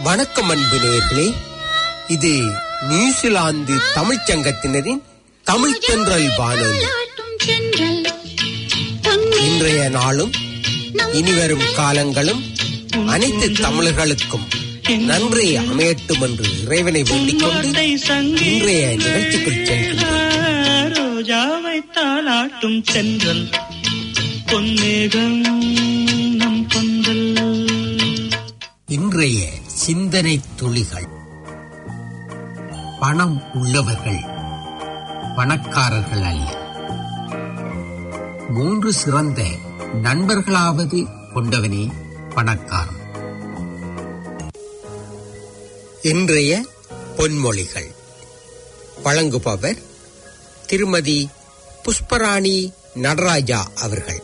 வணக்கம் அன்பு நேயர்களே இது நியூசிலாந்து தமிழ்ச் சங்கத்தினரின் தமிழ் தென்றல் வானொலி இன்றைய நாளும் இனிவரும் காலங்களும் அனைத்து தமிழர்களுக்கும் நன்றி அமையட்டும் என்று இறைவனை வேண்டிக் கொண்டு இன்றைய நிகழ்ச்சிக்குள் செல்கின்றோம் ரோஜாவை தாளாட்டும் சென்றல் பொன்னேகம் நம் கொந்தல் இன்றைய சிந்தனை துளிகள் பணம் உள்ளவர்கள் பணக்காரர்கள் அல்ல மூன்று சிறந்த நண்பர்களாவது கொண்டவனே பணக்காரன் இன்றைய பொன்மொழிகள் வழங்குபவர் திருமதி புஷ்பராணி நடராஜா அவர்கள்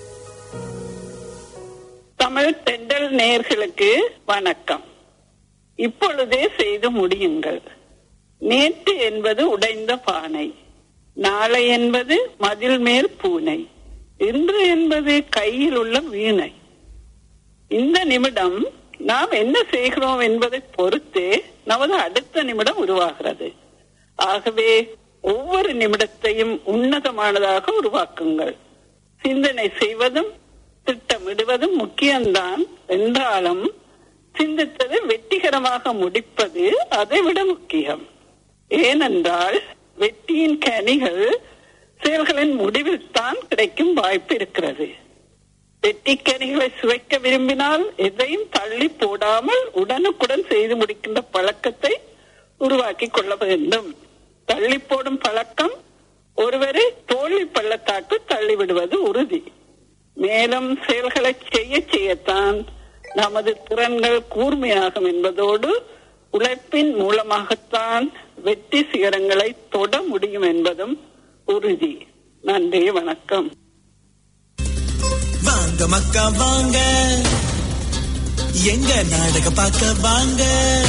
தமிழ் தென்றல் நேர்களுக்கு வணக்கம் இப்பொழுதே செய்து முடியுங்கள் நேற்று என்பது உடைந்த பானை நாளை என்பது மதில் மேல் பூனை இன்று என்பது கையில் உள்ள வீணை இந்த நிமிடம் நாம் என்ன செய்கிறோம் என்பதை பொறுத்தே நமது அடுத்த நிமிடம் உருவாகிறது ஆகவே ஒவ்வொரு நிமிடத்தையும் உன்னதமானதாக உருவாக்குங்கள் சிந்தனை செய்வதும் திட்டமிடுவதும் முக்கியம்தான் என்றாலும் சிந்தித்ததை வெற்றிகரமாக முடிப்பது அதைவிட முக்கியம் ஏனென்றால் வெற்றியின் கனிகள் செயல்களின் முடிவில் தான் கிடைக்கும் வாய்ப்பு இருக்கிறது வெற்றி கனிகளை சுவைக்க விரும்பினால் எதையும் தள்ளி போடாமல் உடனுக்குடன் செய்து முடிக்கின்ற பழக்கத்தை உருவாக்கி கொள்ள வேண்டும் தள்ளி போடும் பழக்கம் ஒருவரை தோல்வி பள்ளத்தாக்கு தள்ளிவிடுவது உறுதி மேலும் செயல்களை செய்ய செய்யத்தான் நமது திறன்கள் கூர்மையாகும் என்பதோடு உழைப்பின் மூலமாகத்தான் வெற்றி சிகரங்களை தொட முடியும் என்பதும் உறுதி நன்றி வணக்கம் வாங்க மக்கா வாங்க எங்க நாடக பார்க்க வாங்க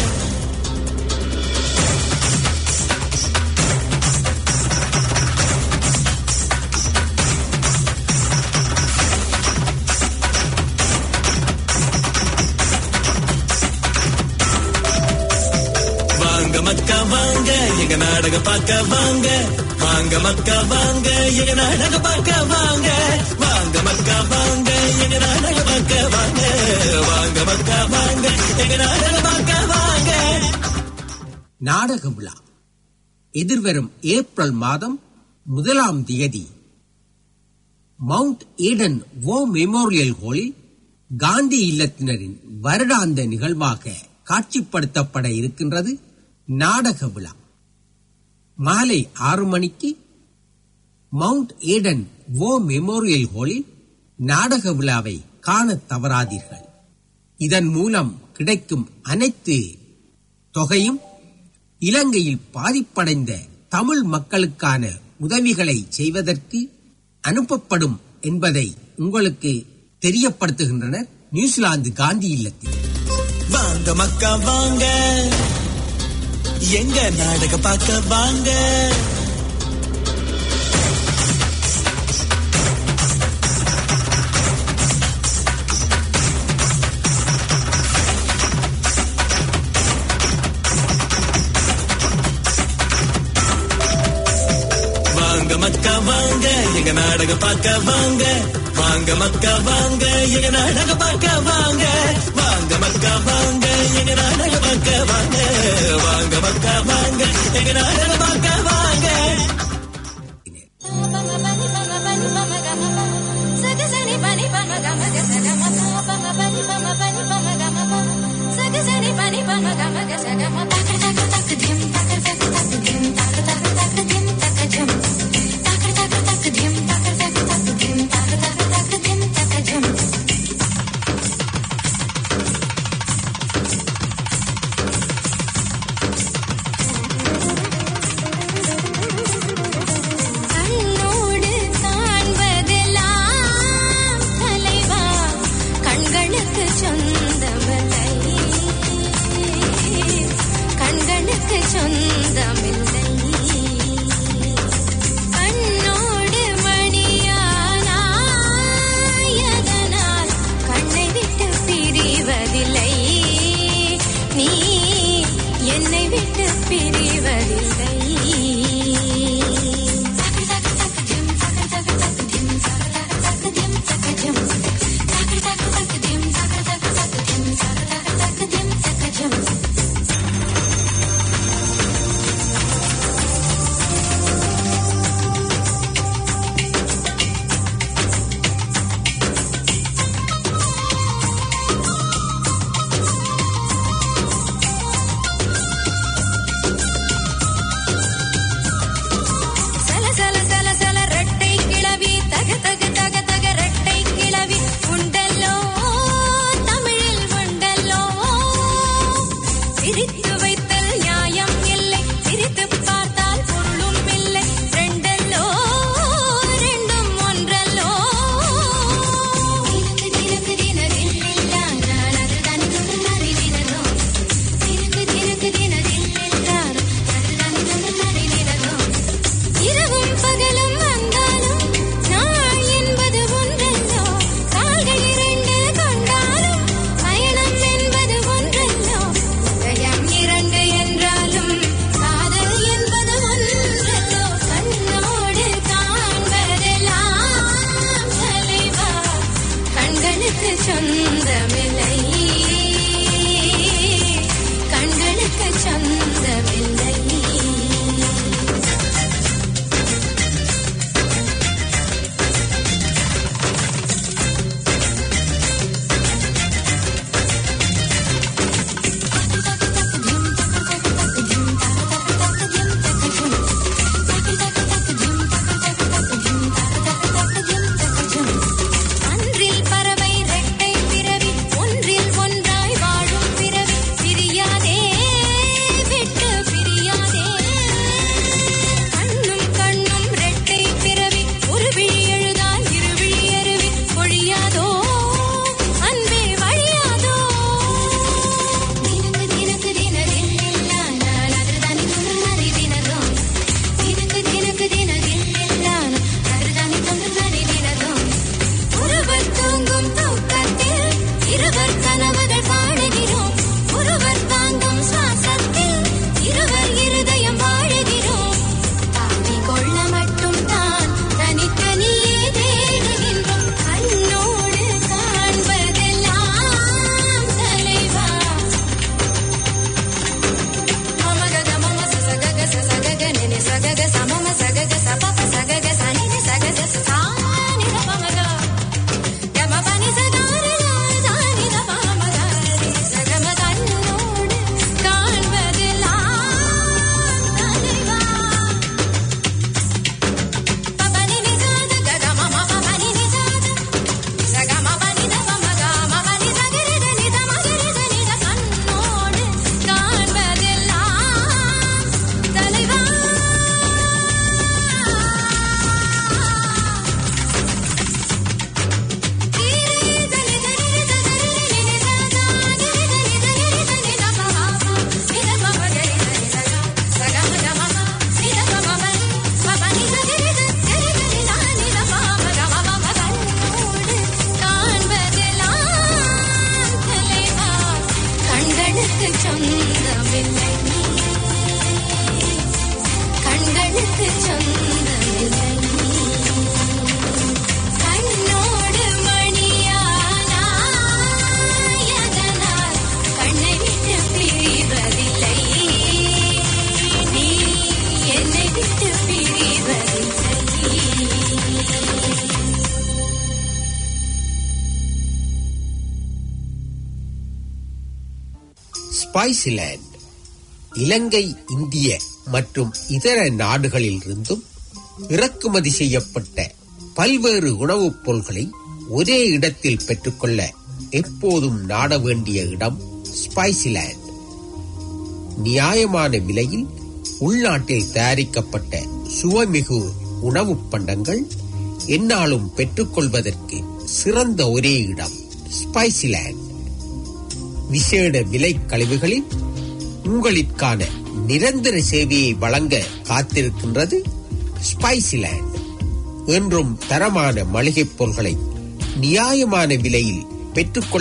வாங்க மக்கா வாங்க எங்க நாடக பார்க்க வாங்க வாங்க மக்கா வாங்க எங்க நாடக பார்க்க வாங்க வாங்க மக்கா வாங்க எங்க நாடக பார்க்க வாங்க வாங்க மக்கா வாங்க எங்க நாடக பார்க்க வாங்க நாடக விழா எதிர்வரும் ஏப்ரல் மாதம் முதலாம் தேதி மவுண்ட் ஈடன் வோ மெமோரியல் ஹாலில் காந்தி இல்லத்தினரின் வருடாந்த நிகழ்வாக காட்சிப்படுத்தப்பட இருக்கின்றது நாடக விழா மாலை ஆறு மணிக்கு மவுண்ட் ஈடன் வோ மெமோரியல் ஹாலில் நாடக விழாவை காண தவறாதீர்கள் இதன் மூலம் கிடைக்கும் அனைத்து தொகையும் இலங்கையில் பாதிப்படைந்த தமிழ் மக்களுக்கான உதவிகளை செய்வதற்கு அனுப்பப்படும் என்பதை உங்களுக்கு தெரியப்படுத்துகின்றனர் நியூசிலாந்து காந்தி இல்லத்தில் வாங்க மக்கா வாங்க எங்க நாடக பார்க்க வாங்க வாங்க மக்கா வாங்க எங்க நாடக பார்க்க வாங்க வாங்க மக்கா வாங்க எங்க நாடக பார்க்க வாங்க வாங்க மக்கா வாங்க எங்க நாடக பார்க்க வாங்க வாங்க மக்கா வாங்க எங்க நாடக பார்க்க வாங்க Thank சல சல சல சல ரெட்டை கிளவி தக தக தக தக ரெட்டை கிளவி உண்டல்லோ தமிழில் உண்டல்லோ பிரித்து வைத்தல் நியாயம் இல்லை பிரித்து பார்த்தால் பொருளும் இல்லை ரெண்டல்லோ ரெண்டும் ஒன்றல்லோ தினக்கு தினதில்லா நான் அதுதான் அறிவினதோ தினக்கு தினக்கு தினதில்லா அதுதான் அறிவினதோ இரவும் பகலும் வந்தாலும் நாள் என்பது ஒன்றல்லோ கால்கள் இரண்டு கொண்டாலும் பயணம் என்பது ஒன்றல்லோ இதயம் இரண்டு என்றாலும் காதல் என்பது ஒன்றல்லோ கண்ணோடு காண்பதெல்லாம் தலைவா கண்களுக்கு சொந்தமில்லை கண்களுக்கு சொந்தமில்லை அன்றில் பறவை ரெட்டை பிறவி ஒன்றில் ஒன்றாய் வாழும் பிறவி பிரியாதே விட்டு பிரியாதே கண்ணும் கண்ணும் ரெட்டை பிறவி ஒரு விழி எழுதால் இரு விழி அருவி பொழியாதோ அன்பே வழியாதோ தினக்கு தினக்கு தினதில்லா நான் அதுதான் அறிவினதோ தினக்கு தினக்கு தினதில்லா அதுதான் அறிவினதோ ஒருவர் தூங்கும் தூக்கத்தில் இருவர் கனவுகள் காணுகிறோம் ஒருவர் தாங்கும் சுவாசத்தில் இருவர் இருதயம் வாழுகிறோம் தாவி கொள்ள மட்டும் தான் தனித்தனியே தேடுகின்றோம் கண்ணோடு காண்பதெல்லாம் தலைவா மமகக மம சசகக சசகக நினி சகக சமம சகக சபப சகக சனினி சகக சானி மமக கம பனி சதாரல சானி மமக சகம தன்னோடு காண்பதெல்லாம் தலைவா பபனி நிசாத கக மம பபனி நிசாத சகம பனி தப மக மபனி சகரித நித மகரித நித கண்ணோடு காண்பதெல்லாம் தலைவா கண்களுக்கு சொந்தமில்லை கண்களுக்கு சொந்தமில்லை கண்ணோடு மணியானாயதனால் கண்ணை விட்டு பிரிவதில்லை நீ என்னை விட்டு பிரிவதில்லை ஸ்பைசிலேண்ட் இலங்கை இந்திய மற்றும் இதர நாடுகளிலிருந்தும் இறக்குமதி செய்யப்பட்ட பல்வேறு உணவுப் பொருள்களை ஒரே இடத்தில் பெற்றுக்கொள்ள எப்போதும் நாட வேண்டிய இடம் ஸ்பைசிலேண்ட் நியாயமான விலையில் உள்நாட்டில் தயாரிக்கப்பட்ட சுவைமிகு உணவுப் பண்டங்கள் எந்நாளும் பெற்றுக்கொள்வதற்கு சிறந்த ஒரே இடம் ஸ்பைசிலேண்ட் விசேட விலை கழிவுகளில் உங்களுக்கான நிரந்தர சேவையை வழங்க காத்திருக்கின்றது ஸ்பைசிலேண்ட் என்றும் தரமான மளிகைப் பொருட்களை நியாயமான விலையில்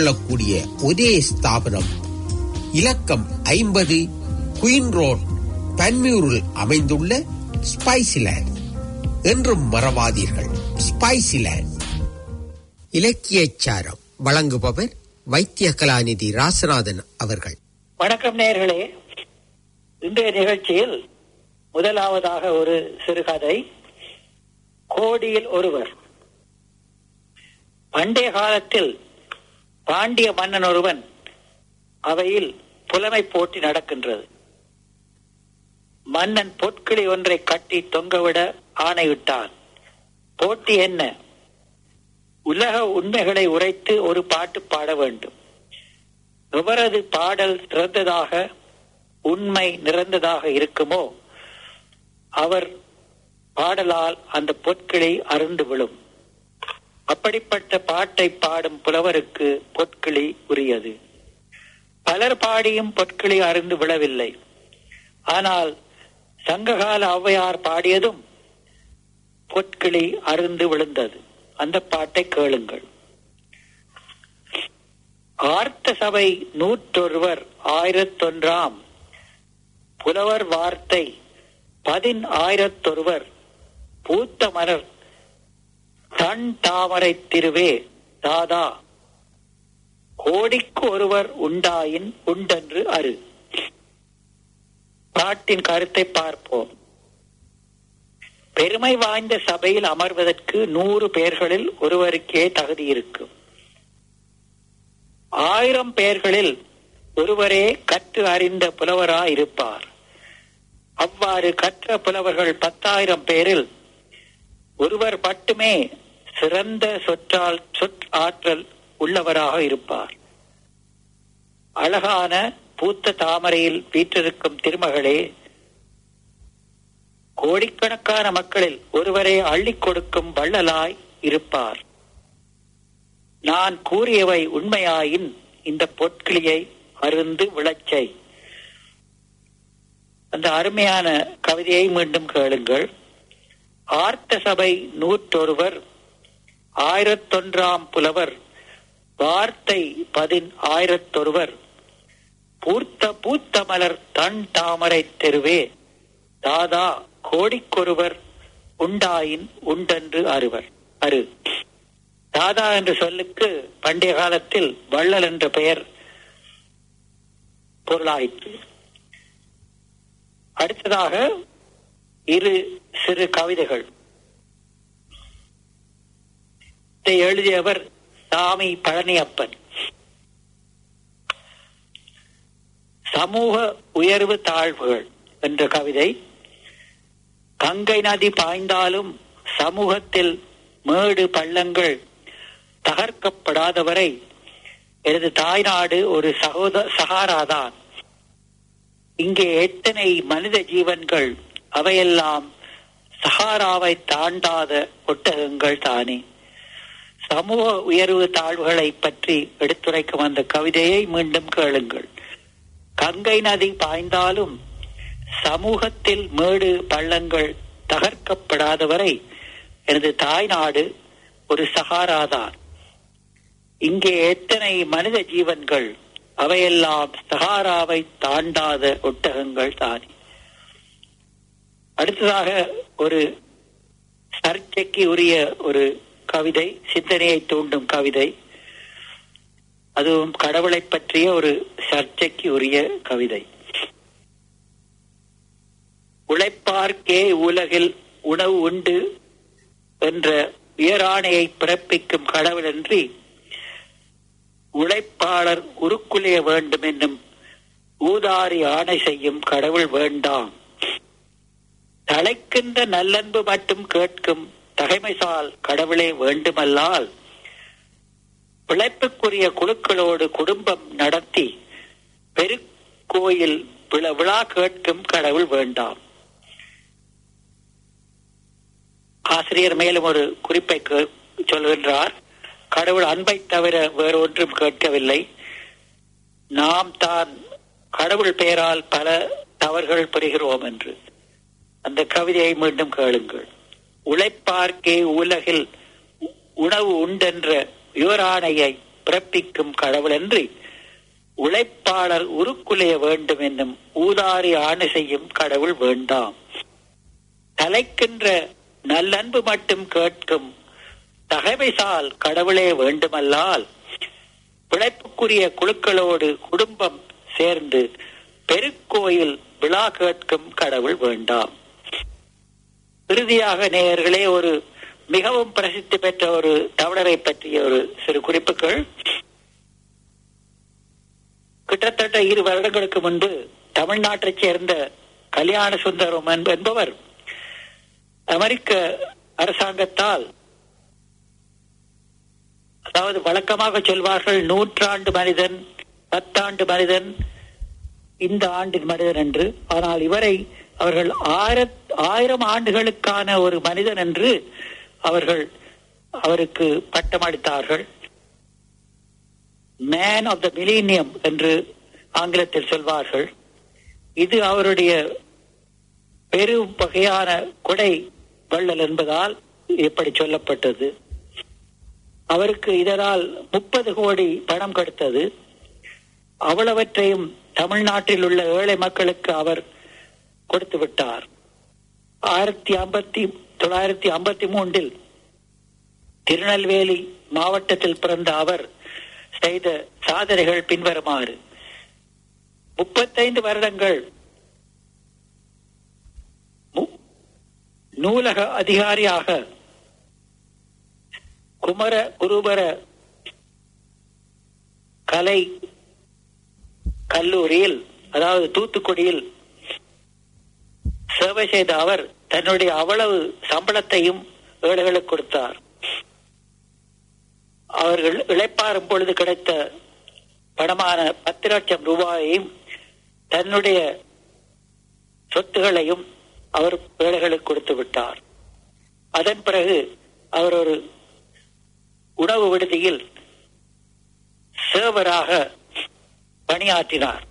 பெற்றுக்கொள்ளக்கூடிய ஒரே ஸ்தாபனம் இலக்கம் ஐம்பது குயின் ரோட் பன்மியூரில் அமைந்துள்ள ஸ்பைசிலேண்ட் என்றும் மறவாதீர்கள் ஸ்பைசிலேண்ட் இலக்கியச் சாரம் வழங்குபவர் வைத்திய கலாநிதி ராசநாதன் அவர்கள் வணக்கம் நேயர்களே இன்றைய நிகழ்ச்சியில் முதலாவதாக ஒரு சிறுகதை கோடியில் ஒருவர் பண்டைய காலத்தில் பாண்டிய மன்னன் ஒருவன் அவையில் புலமை போட்டி நடக்கின்றது மன்னன் பொற்கிளி ஒன்றை கட்டி தொங்கவிட ஆணையிட்டான் போட்டி என்ன உலக உண்மைகளை உரைத்து ஒரு பாட்டு பாட வேண்டும் எவரது பாடல் சிறந்ததாக உண்மை நிறைந்ததாக இருக்குமோ அவர் பாடலால் அந்த பொற்கிளி அருந்து விழும் அப்படிப்பட்ட பாட்டை பாடும் புலவருக்கு பொற்கிளி உரியது பலர் பாடியும் பொற்கிளி அருந்து விழவில்லை ஆனால் சங்ககால ஔவையார் பாடியதும் பொற்கிளி அருந்து விழுந்தது அந்த பாட்டை கேளுங்கள் ஆர்த்த சபை நூற்றொருவர் ஆயிரத்தொன்றாம் புலவர் வார்த்தை பதின் ஆயிரத்தொருவர் பூத்த மலர் தன் தாமரை திருவே தாதா கோடிக்கு ஒருவர் உண்டாயின் உண்டென்று அரு பாட்டின் கருத்தை பார்ப்போம் பெருமை வாய்ந்த சபையில் அமர்வதற்கு நூறு பேர்களில் ஒருவருக்கே தகுதி இருக்கும் ஆயிரம் பேர்களில் ஒருவரே கற்று அறிந்த புலவராய் இருப்பார் அவ்வாறு கற்ற புலவர்கள் பத்தாயிரம் பேரில் ஒருவர் மட்டுமே சிறந்த சொற்றால் சொற் ஆற்றல் உள்ளவராக இருப்பார் அழகான பூத்த தாமரையில் வீற்றிருக்கும் திருமகளே கோடிக்கணக்கான மக்களில் ஒருவரை அள்ளிக் கொடுக்கும் வள்ளலாய் இருப்பார் நான் கூறியவை உண்மையாயின் இந்த பொற்கிளியை அருந்து விளச்சை அந்த அருமையான கவிதையை மீண்டும் கேளுங்கள் ஆர்த்த சபை நூற்றொருவர் ஆயிரத்தொன்றாம் புலவர் வார்த்தை பதின் ஆயிரத்தொருவர் பூர்த்த பூத்த மலர் தன் தாமரை தெருவே தாதா கோடிக்கொருவர் உண்டாயின் உண்டென்று அறுவர் அரு தாதா என்ற சொல்லுக்கு பண்டைய காலத்தில் வள்ளல் என்ற பெயர் பொருளாயிற்று அடுத்ததாக இரு சிறு கவிதைகள் இதை எழுதியவர் சாமி பழனியப்பன் சமூக உயர்வு தாழ்வுகள் என்ற கவிதை கங்கை நதி பாய்ந்தாலும் சமூகத்தில் மேடு பள்ளங்கள் தகர்க்கப்படாதவரை எனது தாய்நாடு ஒரு சகோத சகாராதான் இங்கே எத்தனை மனித ஜீவன்கள் அவையெல்லாம் சஹாராவை தாண்டாத ஒட்டகங்கள் தானே சமூக உயர்வு தாழ்வுகளை பற்றி எடுத்துரைக்கும் அந்த கவிதையை மீண்டும் கேளுங்கள் கங்கை நதி பாய்ந்தாலும் சமூகத்தில் மேடு பள்ளங்கள் தகர்க்கப்படாதவரை எனது தாய்நாடு ஒரு சகாராதான் இங்கே எத்தனை மனித ஜீவன்கள் அவையெல்லாம் சகாராவை தாண்டாத ஒட்டகங்கள் தானே அடுத்ததாக ஒரு சர்ச்சைக்கு உரிய ஒரு கவிதை சிந்தனையை தூண்டும் கவிதை அதுவும் கடவுளை பற்றிய ஒரு சர்ச்சைக்கு உரிய கவிதை உழைப்பார்க்கே உலகில் உணவு உண்டு என்ற உயராணையை பிறப்பிக்கும் கடவுளன்றி உழைப்பாளர் உருக்குலைய வேண்டும் என்னும் ஊதாரி ஆணை செய்யும் கடவுள் வேண்டாம் தலைக்கின்ற நல்லன்பு மட்டும் கேட்கும் தகைமைசால் கடவுளே வேண்டுமல்லால் பிழைப்புக்குரிய குழுக்களோடு குடும்பம் நடத்தி பெருக்கோயில் விழா விழா கேட்கும் கடவுள் வேண்டாம் ஆசிரியர் மேலும் ஒரு குறிப்பை கே- சொல்கின்றார் கடவுள் அன்பை தவிர வேறொன்றும் கேட்கவில்லை நாம் தான் கடவுள் பெயரால் பல தவறுகள் பெறுகிறோம் என்று அந்த கவிதையை மீண்டும் கேளுங்கள் உழைப்பார்க்கே உலகில் உ- உணவு உண்டென்ற யுவராணையை பிறப்பிக்கும் கடவுளன்றி உழைப்பாளர் உருக்குலைய வேண்டும் என்னும் ஊதாரி ஆணை செய்யும் கடவுள் வேண்டாம் தலைக்கின்ற நல்லன்பு மட்டும் கேட்கும் தகைமைசால் கடவுளே வேண்டுமல்லால் பிழைப்புக்குரிய குழுக்களோடு குடும்பம் சேர்ந்து பெருக்கோயில் விழா கேட்கும் கடவுள் வேண்டாம் இறுதியாக நேயர்களே ஒரு மிகவும் பிரசித்தி பெற்ற ஒரு தமிழரை பற்றிய ஒரு சிறு குறிப்புகள் கிட்டத்தட்ட இரு வருடங்களுக்கு முன்பு தமிழ்நாட்டைச் சேர்ந்த கல்யாண சுந்தரம் என்ப- என்பவர் அமெரிக்க அரசாங்கத்தால் அதாவது வழக்கமாக சொல்வார்கள் நூற்றாண்டு மனிதன் பத்தாண்டு மனிதன் இந்த ஆண்டின் மனிதன் என்று ஆனால் இவரை அவர்கள் ஆயிர- ஆயிரம் ஆண்டுகளுக்கான ஒரு மனிதன் என்று அவர்கள் அவருக்கு பட்டம் அளித்தார்கள் மேன் ஆஃப் த மிலீனியம் என்று ஆங்கிலத்தில் சொல்வார்கள் இது அவருடைய பெரும் வகையான கொடை வள்ளல் என்பதால் இப்படி சொல்லப்பட்டது அவருக்கு இதனால் முப்பது கோடி பணம் கொடுத்தது அவ்வளவற்றையும் தமிழ்நாட்டில் உள்ள ஏழை மக்களுக்கு அவர் கொடுத்து விட்டார் ஆயிரத்தி ஐம்பத்தி தொள்ளாயிரத்தி ஐம்பத்தி மூன்றில் திருநெல்வேலி மாவட்டத்தில் பிறந்த அவர் செய்த சாதனைகள் பின்வருமாறு முப்பத்தைந்து வருடங்கள் மு- நூலக அதிகாரியாக குமர குருபர கலை கல்லூரியில் அதாவது தூத்துக்குடியில் சேவை செய்த அவர் தன்னுடைய அவ்வளவு சம்பளத்தையும் ஏழைகளுக்கு கொடுத்தார் அவர்கள் இழைப்பாரும் பொழுது கிடைத்த பணமான பத்து லட்சம் ரூபாயையும் தன்னுடைய சொத்துகளையும் அவர் ஏழைகளுக்கு கொடுத்து விட்டார் அதன் பிறகு அவர் ஒரு உணவு விடுதியில் சேவராக பணியாற்றினார்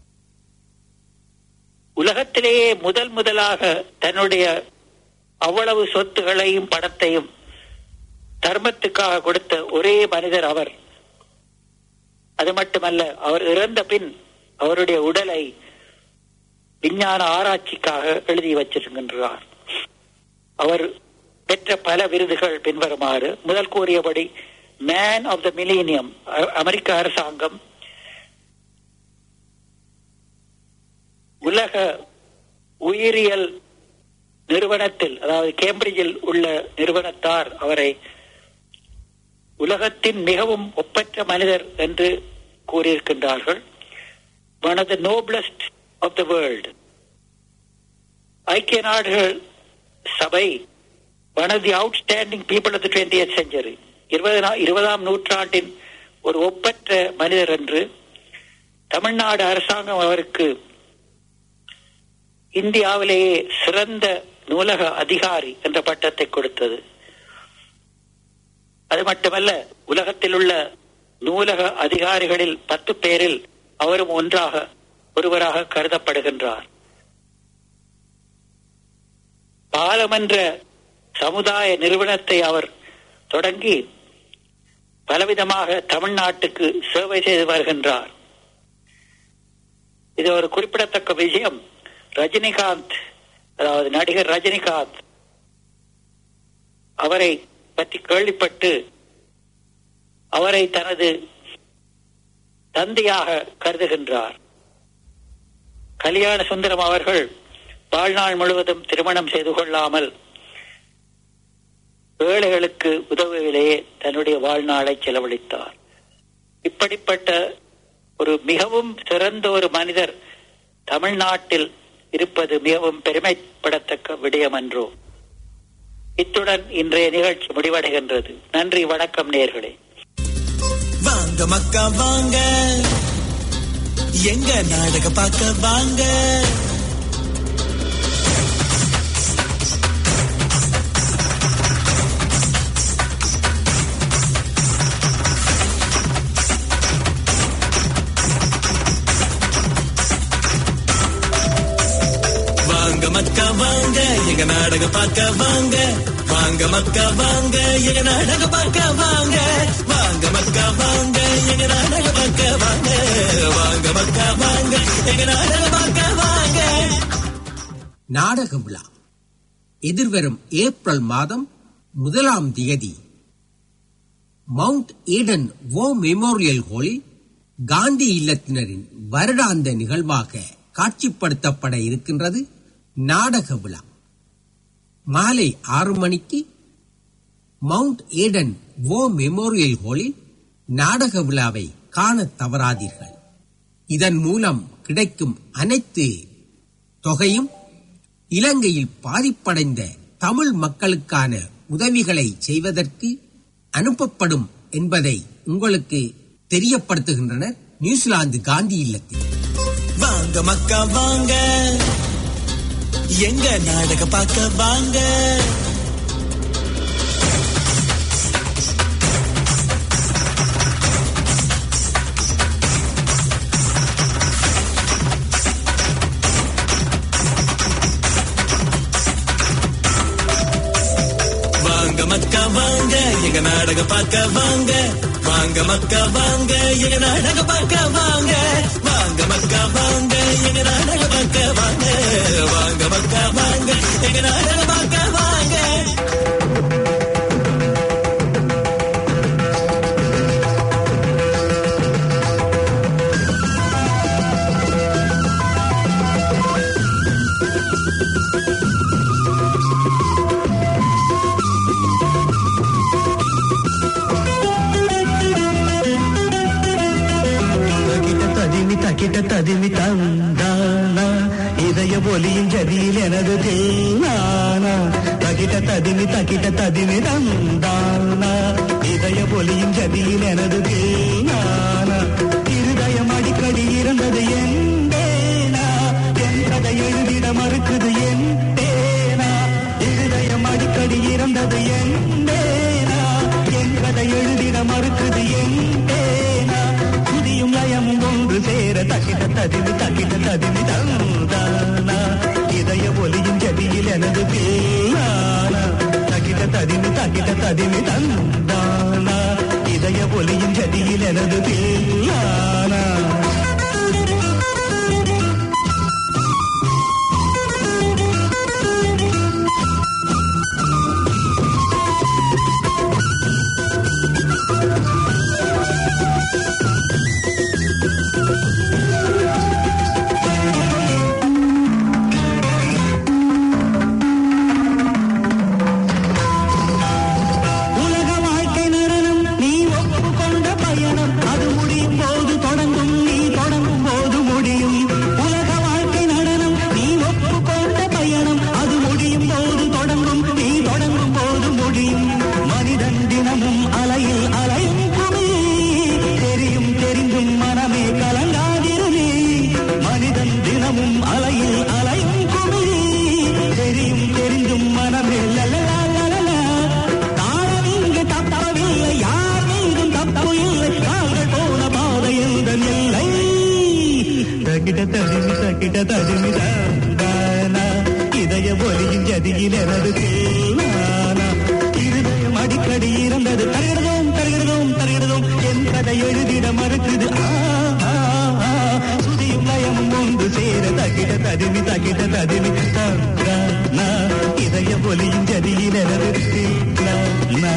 உலகத்திலேயே முதல் முதலாக தன்னுடைய அவ்வளவு சொத்துகளையும் பணத்தையும் தர்மத்துக்காக கொடுத்த ஒரே மனிதர் அவர் அது மட்டுமல்ல அவர் இறந்த பின் அவருடைய உடலை விஞ்ஞான ஆராய்ச்சிக்காக எழுதி வச்சிருக்கின்றார் அவர் பெற்ற பல விருதுகள் பின்வருமாறு முதல் கூறியபடி மேன் ஆஃப் த மிலீனியம் அமெரிக்க அரசாங்கம் உலக உயிரியல் நிறுவனத்தில் அதாவது கேம்பிரிட்ஜில் உள்ள நிறுவனத்தார் அவரை உலகத்தின் மிகவும் ஒப்பற்ற மனிதர் என்று கூறியிருக்கின்றார்கள் one of the noblest of the world ஐக்கிய நாடுகள் சபை one of the outstanding people of the twentieth century இருபதாம் நூற்றாண்டின் ஒரு ஒப்பற்ற மனிதர் என்று தமிழ்நாடு அரசாங்கம் அவருக்கு இந்தியாவிலேயே சிறந்த நூலக அதிகாரி என்ற பட்டத்தை கொடுத்தது அது மட்டுமல்ல உலகத்தில் உள்ள நூலக அதிகாரிகளில் பத்து பேரில் அவரும் ஒன்றாக ஒருவராக கருதப்படுகின்றார் பாலம் என்ற சமுதாய நிறுவனத்தை அவர் தொடங்கி பலவிதமாக தமிழ்நாட்டுக்கு சேவை செய்து வருகின்றார் இது ஒரு குறிப்பிடத்தக்க விஷயம் ரஜினிகாந்த் அதாவது நடிகர் ரஜினிகாந்த் அவரை பற்றி கேள்விப்பட்டு அவரை தனது தந்தையாக கருதுகின்றார் கல்யாண சுந்தரம் அவர்கள் வாழ்நாள் முழுவதும் திருமணம் செய்து கொள்ளாமல் ஏழைகளுக்கு உதவியிலேயே தன்னுடைய வாழ்நாளை செலவழித்தார் இப்படிப்பட்ட ஒரு மிகவும் சிறந்த ஒரு மனிதர் தமிழ்நாட்டில் இருப்பது மிகவும் பெருமைப்படத்தக்க விடயம் என்றோ இத்துடன் இன்றைய நிகழ்ச்சி முடிவடைகின்றது நன்றி வணக்கம் நேர்களே வாங்க மக்கா வாங்க எங்க நாடக பார்க்க வாங்க வாங்க மக்கா வாங்க எங்க நாடக பார்க்க வாங்க வாங்க மக்கா வாங்க எங்க நாடக பார்க்க வாங்க வாங்க மக்கா வாங்க எங்க நாடக பார்க்க வாங்க வாங்க மக்கா வாங்க எங்க நாடக பார்க்க வாங்க நாடக விழா எதிர்வரும் ஏப்ரல் மாதம் முதலாம் திகதி மவுண்ட் ஈடன் வோ மெமோரியல் ஹாலில் காந்தி இல்லத்தினரின் வருடாந்த நிகழ்வாக காட்சிப்படுத்தப்பட இருக்கின்றது நாடக விழா மாலை ஆறு மணிக்கு மவுண்ட் ஈடன் வோ மெமோரியல் ஹாலில் நாடக விழாவை காண தவறாதீர்கள் இதன் மூலம் கிடைக்கும் அனைத்து தொகையும் இலங்கையில் பாதிப்படைந்த தமிழ் மக்களுக்கான உதவிகளை செய்வதற்கு அனுப்பப்படும் என்பதை உங்களுக்கு தெரியப்படுத்துகின்றனர் நியூசிலாந்து காந்தி இல்லத்தில் வாங்க மக்கா வாங்க எங்க நாடக பார்க்க வாங்க வாங்க மக்கா வாங்க எங்க நாடக பார்க்க வாங்க வாங்க மக்கா வாங்க எங்க நாடக பார்க்க வாங்க வாங்க மக்கா வாங்க எங்க நாடக பார்க்க வாங்க வாங்க மக்கா வாங்க எங்க நாடக பார்க்க வாங்க தகிட்ட ததிமி தகிட்ட ததிமி தந்தானா இதய ஒலியின் ஜதியில் எனது தேனானா தகிட்ட ததிமி தகிட்ட ததிமி தந்தானா இதய ஒலியின் ஜதியில் எனது தேனானா இருதயம் அடிக்கடி இருந்தது என் தேனா என் கதை எழுதிட மறுக்குது என் தேனா இருதயம் அடிக்கடி இருந்தது என் தேனா என் கதை எழுதிட மறுக்குது என் தேனா துதியும் லயமும் ஒன்று சேர தக்கிட்ட ததிமி தக்கிட்ட ததிமி தந்தானா இதய ஒலியின் ஜதியில் எனது பேனானா தக்கிட்ட ததிமி தக்கிட்ட ததிமி தந்தானா இதய ஒலியின் ஜதியில் எனது பேனானா உலக வாழ்க்கை நடனம் நீ ஒப்புக்கொண்ட பயணம் அது முடியும் போது தொடங்கும் நீ தொடங்கும் போது முடியும் உலக வாழ்க்கை நடனம் நீ ஒப்புக்கொண்ட பயணம் அது முடியும் போது தொடங்கும் நீ தொடங்கும் போது முடியும் மனிதன் தினமும் அலையில் அலையும் குமி தெரியும் தெரிந்தும் மனமே கலங்காதிருமே மனிதன் தினமும் அலையில் அலையும் குமி தெரியும் தெரிந்தும் மனமே லலலா லலலா தாழம் இங்கு தப்பவில்லை யார் மீதும் தப்பு இல்லை தாங்கள் போன பாதை எந்த இல்லை தகிட தடிமி தகிட தடிமி தானா இதய ஒலியின் ஜதியில் எனது தேனானா இருதயம் அடிக்கடி இருந்தது தருகிறதும் தருகிறதும் தருகிறதும் என் கதை எழுதிட மறுக்குது ஆ, ஆ, ஆ. சுதியும் லயமும் ஒன்று சேர தகிட தடிமி தகிட தடிமி தானா இதய ஒலியின் ஜதியில் எனது தேனானா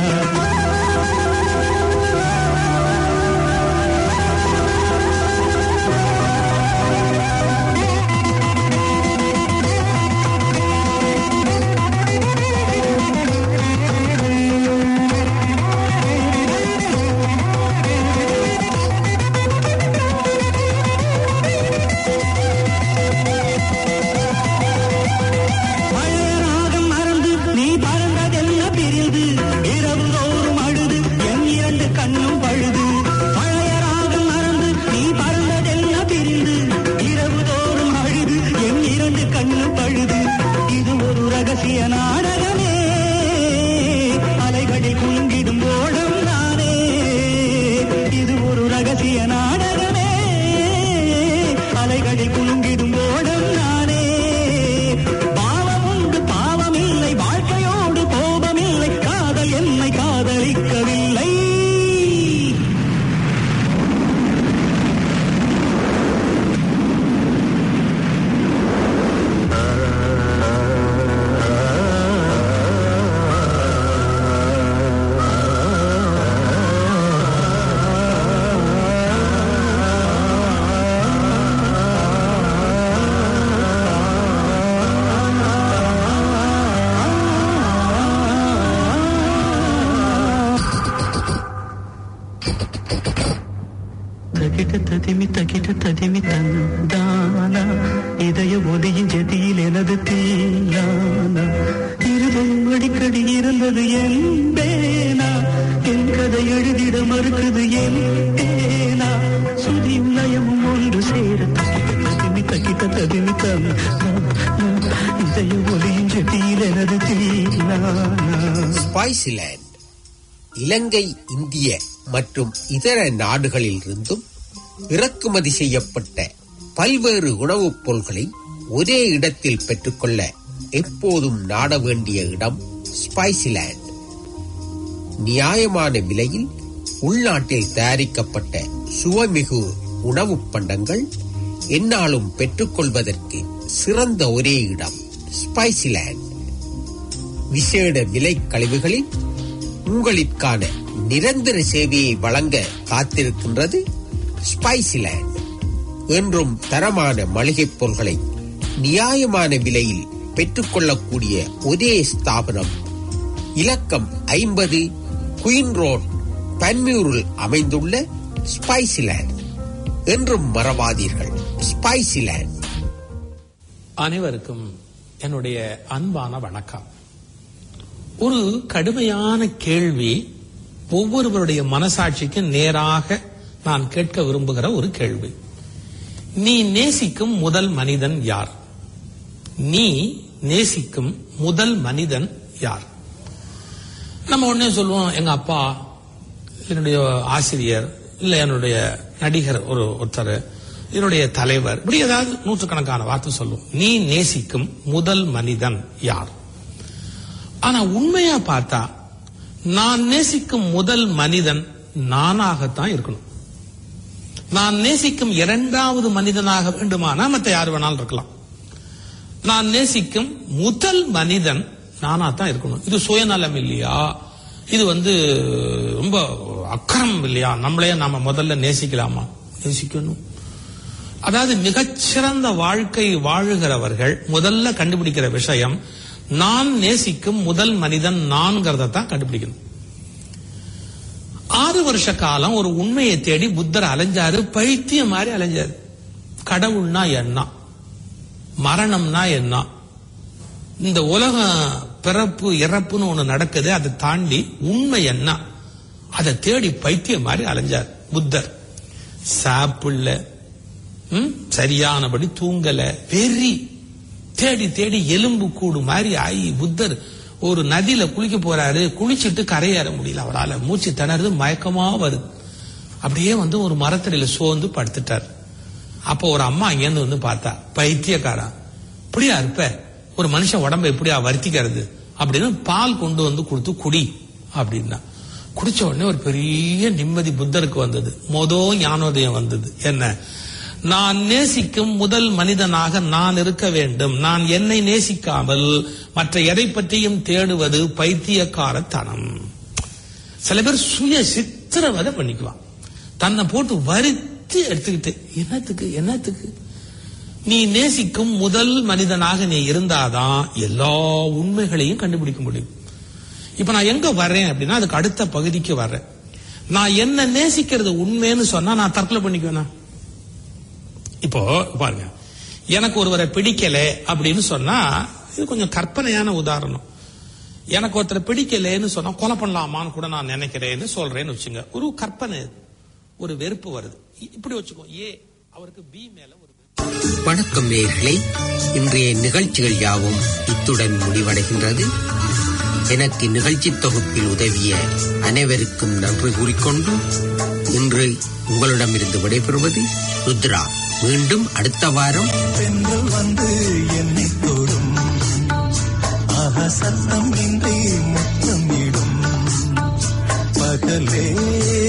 തകിട തതിമി തകിട തതിമി തന്നാന இதய ஒலியின் ஜதியில் எனது தீயான இருதம் அடிக்கடி இருந்தது என் பேனா என் கதை எழுதிட மறுக்குது என் பேனா சுதியும் லயமும் ஒன்று சேர தகிட ததிமி தகிட ததிமி தன்னான இதய ஒலியின் ஜதியில் எனது தீயான ஸ்பைசிலேண்ட் இலங்கை இந்திய மற்றும் இதர நாடுகளில் இருந்தும் இறக்குமதி செய்யப்பட்ட பல்வேறு உணவுப் பொருள்களை ஒரே இடத்தில் பெற்றுக்கொள்ள எப்போதும் நாட வேண்டிய இடம் ஸ்பைசிலேண்ட் நியாயமான விலையில் உள்நாட்டில் தயாரிக்கப்பட்ட சுவைமிகு உணவுப் பண்டங்கள் எந்நாளும் பெற்றுக்கொள்வதற்கு சிறந்த ஒரே இடம் ஸ்பைசிலேண்ட் விசேட விலை கழிவுகளில் உங்களுக்கான நிரந்தர சேவையை வழங்க காத்திருக்கின்றது ஸ்பைசிலேண்ட் என்றும் தரமான மளிகைப் பொருள்களை நியாயமான விலையில் பெற்றுக்கொள்ளக்கூடிய ஒரே ஸ்தாபனம் இலக்கம் ஐம்பது குயின் ரோட் பன்மியூரில் அமைந்துள்ள ஸ்பைசிலேண்ட் என்றும் மறவாதீர்கள் ஸ்பைசிலேண்ட் அனைவருக்கும் என்னுடைய அன்பான வணக்கம் ஒரு கடுமையான கேள்வி ஒவ்வொருவருடைய மனசாட்சிக்கு நேராக நான் கேட்க விரும்புகிற ஒரு கேள்வி நீ நேசிக்கும் முதல் மனிதன் யார் நீ நேசிக்கும் முதல் மனிதன் யார் நம்ம உடனே சொல்லுவோம் எங்க அப்பா என்னுடைய ஆசிரியர் இல்ல என்னுடைய நடிகர் ஒரு ஒருத்தர் என்னுடைய தலைவர் இப்படி ஏதாவது நூற்றுக்கணக்கான வார்த்தை சொல்லுவோம் நீ நேசிக்கும் முதல் மனிதன் யார் ஆனா உண்மையா பார்த்தா நான் நேசிக்கும் முதல் மனிதன் நானாகத்தான் இருக்கணும் நான் நேசிக்கும் இரண்டாவது மனிதனாக வேண்டுமானா மற்ற யார் வேணாலும் இருக்கலாம் நான் நேசிக்கும் முதல் மனிதன் நானா தான் இருக்கணும் இது சுயநலம் இல்லையா இது வந்து ரொம்ப அக்கறம் இல்லையா நம்மளையே நாம முதல்ல நேசிக்கலாமா நேசிக்கணும் அதாவது மிகச்சிறந்த வாழ்க்கை வாழுகிறவர்கள் முதல்ல கண்டுபிடிக்கிற விஷயம் நான் நேசிக்கும் முதல் மனிதன் நான்கிறத தான் கண்டுபிடிக்கணும் ஆறு வருஷ காலம் ஒரு உண்மையை தேடி புத்தர் அலைஞ்சாரு பைத்தியம் மாதிரி அலைஞ்சாரு கடவுள்னா என்ன மரணம்னா என்ன இந்த உலகம் பிறப்பு இறப்புன்னு ஒண்ணு நடக்குது அதை தாண்டி உண்மை என்ன அதை தேடி பைத்தியம் மாதிரி அலைஞ்சார் புத்தர் சாப்பிடல ம், சரியானபடி தூங்கல வெறி தேடி தேடி எலும்பு கூடு மாதிரி ஆகி புத்தர் ஒரு நதியில குளிக்க போறாரு குளிச்சிட்டு கரையேற முடியல அவரால மூச்சு திணறுது மயக்கமா வருது அப்படியே வந்து ஒரு மரத்தடியில சோர்ந்து படுத்துட்டார் அப்போ ஒரு அம்மா அங்கேருந்து வந்து பார்த்தா பைத்தியக்காரா இப்படியா இருப்ப ஒரு மனுஷன் உடம்ப எப்படியா வருத்திக்கிறது அப்படின்னு பால் கொண்டு வந்து கொடுத்து குடி அப்படின்னா குடிச்ச உடனே ஒரு பெரிய நிம்மதி புத்தருக்கு வந்தது மொதோ ஞானோதயம் வந்தது என்ன நான் நேசிக்கும் முதல் மனிதனாக நான் இருக்க வேண்டும் நான் என்னை நேசிக்காமல் மற்ற எதை பற்றியும் தேடுவது பைத்தியக்காரத்தனம் சில பேர் சுய சித்திரவதை பண்ணிக்குவான் தன்னை போட்டு வருத்தி எடுத்துக்கிட்டு என்னத்துக்கு என்னத்துக்கு நீ நேசிக்கும் முதல் மனிதனாக நீ இருந்தாதான் எல்லா உண்மைகளையும் கண்டுபிடிக்க முடியும் இப்ப நான் எங்க வர்றேன் அப்படின்னா அதுக்கு அடுத்த பகுதிக்கு வர்றேன் நான் என்ன நேசிக்கிறது உண்மைன்னு சொன்னா நான் தற்கொலை பண்ணிக்குவேனா இப்போ பாருங்க எனக்கு ஒருவரை பிடிக்கல அப்படின்னு சொன்னா இது கொஞ்சம் கற்பனையான உதாரணம் எனக்கு ஒருத்தரை பிடிக்கலன்னு சொன்னா கொலை பண்ணலாமான்னு கூட நான் நினைக்கிறேன்னு சொல்றேன்னு வச்சுங்க ஒரு கற்பனை இது. ஒரு வெறுப்பு வருது இ- இப்படி வச்சுக்கோ ஏ அவருக்கு பி மேல ஒரு வெறுப்பு. வணக்கம் நேயர்களே இன்றைய நிகழ்ச்சிகள் யாவும் இத்துடன் முடிவடைகின்றது எனக்கு நிகழ்ச்சி தொகுப்பில் உதவிய அனைவருக்கும் நன்றி கூறிக்கொண்டு இன்று உங்களிடமிருந்து விடைபெறுவது ருத்ரா மீண்டும் அடுத்த வாரம் பெண்கள் வந்து என்னை தொடும் ஆஹா சத்தம் இன்றி முத்தமிடும் பகலே